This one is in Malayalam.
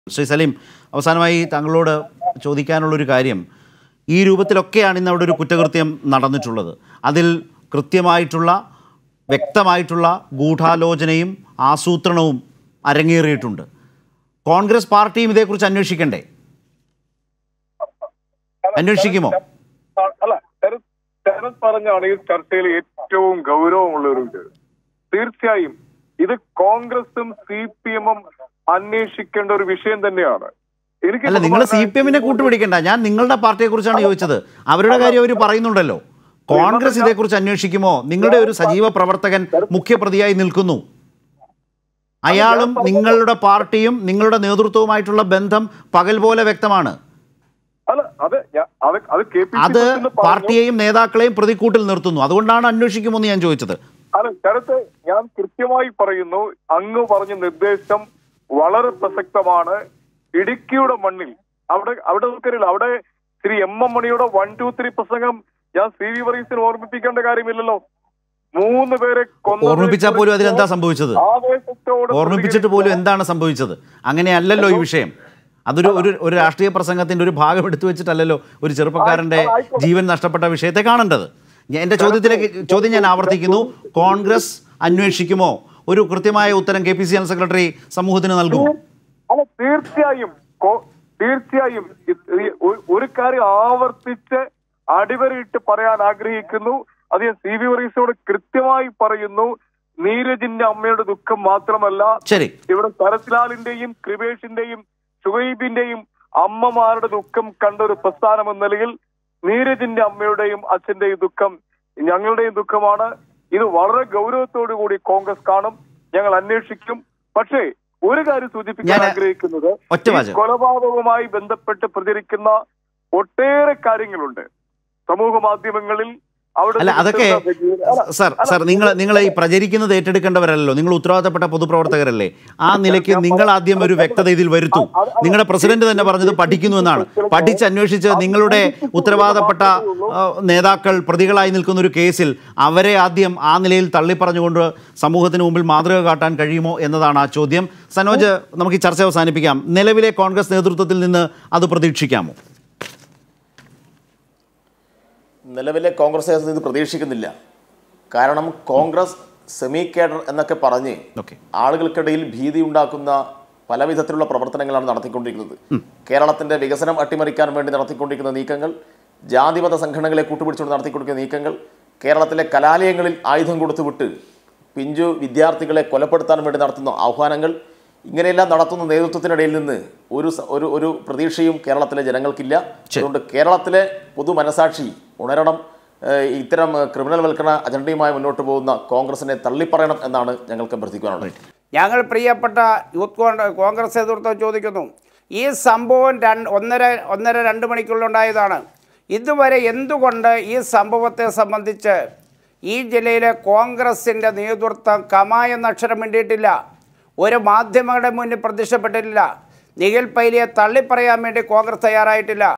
ശ്രീ സലീം അവസാനമായി താങ്കളോട് ചോദിക്കാനുള്ളൊരു കാര്യം ഈ രൂപത്തിലൊക്കെയാണ് ഇന്ന് അവിടെ ഒരു കുറ്റകൃത്യം നടന്നിട്ടുള്ളത് അതിൽ കൃത്യമായിട്ടുള്ള വ്യക്തമായിട്ടുള്ള ഗൂഢാലോചനയും ആസൂത്രണവും അരങ്ങേറിയിട്ടുണ്ട് കോൺഗ്രസ് പാർട്ടിയും ഇതേക്കുറിച്ച് അന്വേഷിക്കണ്ടേ അന്വേഷിക്കുമോ അല്ല ശരത് ശരത് പറഞ്ഞാണ് ഈ ചർച്ചയിൽ ഏറ്റവും ഗൗരവമുള്ള ഒരു ഇത് തീർച്ചയായും ഇത് കോൺഗ്രസും സി പി എമ്മും അന്വേഷിക്കേണ്ട ഒരു വിഷയം തന്നെയാണ് എനിക്ക് അല്ല നിങ്ങൾ സി പി എമ്മിനെ കൂട്ടുപിടിക്കണ്ട ഞാൻ നിങ്ങളുടെ പാർട്ടിയെക്കുറിച്ചാണ് ചോദിച്ചത് അവരുടെ കാര്യം അവർ പറയുന്നുണ്ടല്ലോ കോൺഗ്രസ് ഇതേക്കുറിച്ച് അന്വേഷിക്കുമോ നിങ്ങളുടെ ഒരു സജീവ പ്രവർത്തകൻ മുഖ്യപ്രതിയായി നിൽക്കുന്നു അയാളും നിങ്ങളുടെ പാർട്ടിയും നിങ്ങളുടെ നേതൃത്വവുമായിട്ടുള്ള ബന്ധം പകൽ പോലെ വ്യക്തമാണ് അല്ല അത് ഞാ- അത് അത് കെ പി സി അത് പ്രസിഡന്റ് പറഞ്ഞു. പാർട്ടിയെയും നേതാക്കളെയും പ്രതിക്കൂട്ടിൽ നിർത്തുന്നു അതുകൊണ്ടാണ് അന്വേഷിക്കുമെന്ന് ഞാൻ ചോദിച്ചത് അല്ല ശരത്ത് ഞാൻ കൃത്യമായി പറയുന്നു അങ്ങ് പറഞ്ഞ നിർദ്ദേശം വളരെ പ്രസക്തമാണ് ഇടുക്കിയുടെ മണ്ണിൽ അവിടെ അവിടെ നിൽക്കരുത് അവിടെ ശ്രീ എം എം മണിയുടെ വൺ ടു ത്രീ പ്രസംഗം ഞാൻ സി വി വറീസിന് ഓർമ്മിപ്പിക്കേണ്ട കാര്യമില്ലല്ലോ മൂന്ന് പേരെ കൊന്നത് ഓർമ്മിപ്പിച്ചാൽ പോലും അതിലെന്താ സംഭവിച്ചത് ആവേശത്തോടെ ഓർമ്മിപ്പിച്ചിട്ട് പോലും എന്താണ് സംഭവിച്ചത് അങ്ങനെയല്ലല്ലോ ഈ വിഷയം അതൊരു ഒരു ഒരു രാഷ്ട്രീയ പ്രസംഗത്തിന്റെ ഒരു ഭാഗം എടുത്തു വെച്ചിട്ടല്ലല്ലോ ഒരു ചെറുപ്പക്കാരന്റെ ജീവൻ നഷ്ടപ്പെട്ട വിഷയത്തെ കാണേണ്ടത് ഞാൻ എൻ്റെ ചോദ്യത്തിലേക്ക് ചോദ്യം ഞാൻ ആവർത്തിക്കുന്നു കോൺഗ്രസ് അന്വേഷിക്കുമോ ഒരു കൃത്യമായ ഉത്തരം K P C general secretary സമൂഹത്തിന് നൽകുമോ അല്ല തീർച്ചയായും കോ- തീർച്ചയായും ഇത് ഈ ഒരു- ഒരു കാര്യം ആവർത്തിച്ച് അടിവരയിട്ട് പറയാൻ ആഗ്രഹിക്കുന്നു അത് ഞാൻ സി വി വറീസോട് കൃത്യമായി പറയുന്നു നീരജിന്റെ അമ്മയുടെ ദുഃഖം മാത്രമല്ല ശരി ഇവിടെ ശരത്ലാലിന്റെയും കൃപേഷിന്റെയും ഷുഹൈബിന്റെയും അമ്മമാരുടെ ദുഃഖം കണ്ട ഒരു പ്രസ്ഥാനം എന്ന നിലയിൽ നീരജിന്റെ അമ്മയുടെയും അച്ഛന്റെയും ദുഃഖം ഞങ്ങളുടെയും ദുഃഖമാണ് ഇത് വളരെ ഗൗരവത്തോടു കൂടി കോൺഗ്രസ് കാണും ഞങ്ങൾ അന്വേഷിക്കും പക്ഷേ ഒരു കാര്യം സൂചിപ്പിക്കാൻ ഞാൻ- ആഗ്രഹിക്കുന്നത് ഒറ്റ ഈ വാചകം. കൊലപാതകവുമായി ബന്ധപ്പെട്ട് പ്രചരിക്കുന്ന ഒട്ടേറെ കാര്യങ്ങളുണ്ട് സമൂഹ മാധ്യമങ്ങളിൽ അവിടെ അല്ല അതൊക്കെ അല്ല, സർ സർ നിങ്ങൾ നിങ്ങൾ ഈ പ്രചരിക്കുന്നത് ഏറ്റെടുക്കേണ്ടവരല്ലോ നിങ്ങൾ ഉത്തരവാദിത്തപ്പെട്ട പൊതുപ്രവർത്തകരല്ലേ ആ നിലയ്ക്ക് നിങ്ങൾ ആദ്യം ഒരു വ്യക്തത ഇതിൽ വരുത്തൂ നിങ്ങളുടെ പ്രസിഡന്റ് തന്നെ പറഞ്ഞത് പഠിക്കുന്നു എന്നാണ് പഠിച്ച് അന്വേഷിച്ച് നിങ്ങളുടെ ഉത്തരവാദപ്പെട്ട ആ, നേതാക്കൾ പ്രതികളായി നിൽക്കുന്ന ഒരു കേസിൽ അവരെ ആദ്യം ആ നിലയിൽ തള്ളിപ്പറഞ്ഞുകൊണ്ട് സമൂഹത്തിന് മുമ്പിൽ മാതൃക കാട്ടാൻ കഴിയുമോ എന്നതാണ് ആ ചോദ്യം സനോജ് നമുക്ക് ഈ ചർച്ച അവസാനിപ്പിക്കാം നിലവിലെ കോൺഗ്രസ് നേതൃത്വത്തിൽ നിന്ന് അത് പ്രതീക്ഷിക്കാമോ നിലവിലെ കോൺഗ്രസ് നേതൃത്വം ഇത് പ്രതീക്ഷിക്കുന്നില്ല കാരണം കോൺഗ്രസ് സെമി കേഡർ എന്നൊക്കെ പറഞ്ഞ് ഓക്കെ ആളുകൾക്കിടയിൽ ഭീതി ഉണ്ടാക്കുന്ന പല വിധത്തിലുള്ള പ്രവർത്തനങ്ങളാണ് നടത്തിക്കൊണ്ടിരിക്കുന്നത് കേരളത്തിന്റെ വികസനം അട്ടിമറിക്കാൻ വേണ്ടി നടത്തിക്കൊണ്ടിരിക്കുന്ന നീക്കങ്ങൾ ജാതിമത സംഘടനകളെ കൂട്ടുപിടിച്ചുകൊണ്ട് നടത്തിക്കൊണ്ടിരിക്കുന്ന നീക്കങ്ങൾ കേരളത്തിലെ കലാലയങ്ങളിൽ ആയുധം കൊടുത്തുവിട്ട് പിഞ്ചു വിദ്യാർത്ഥികളെ കൊലപ്പെടുത്താൻ വേണ്ടി നടത്തുന്ന ആഹ്വാനങ്ങൾ ഇങ്ങനെയെല്ലാം നടത്തുന്ന നേതൃത്വത്തിനിടയിൽ നിന്ന് ഒരു സ- ഒരു ഒരു പ്രതീക്ഷയും കേരളത്തിലെ ജനങ്ങൾക്കില്ല അതുകൊണ്ട് കേരളത്തിലെ പൊതു മനസാക്ഷി ഉണരണം ഏഹ് ഇത്തരം ഏഹ് ക്രിമിനൽ വൽക്കരണ അജണ്ടയുമായി മുന്നോട്ട് പോകുന്ന കോൺഗ്രസിനെ തള്ളിപ്പറയണം എന്നാണ് ഞങ്ങൾക്ക് അഭ്യർത്ഥിക്കാനുള്ളത് ഞങ്ങൾ പ്രിയപ്പെട്ട യൂത്ത് കോൺഗ്രസ് കോൺഗ്രസ് നേതൃത്വം ചോദിക്കുന്നു ഈ സംഭവം രണ്ട് ഒന്നര ഒന്നര രണ്ട് മണിക്കുള്ളുണ്ടായതാണ് ഇതുവരെ എന്തുകൊണ്ട് ഈ സംഭവത്തെ സംബന്ധിച്ച് ഈ ജില്ലയിലെ കോൺഗ്രസിൻ്റെ നേതൃത്വം കമ എന്ന അക്ഷരം വേണ്ടിയിട്ടില്ല ഒരു മാധ്യമങ്ങളുടെ മുന്നിൽ പ്രത്യക്ഷപ്പെട്ടിട്ടില്ല നിഖിൽ പൈലിയെ തള്ളിപ്പറയാൻ വേണ്ടി കോൺഗ്രസ് തയ്യാറായിട്ടില്ല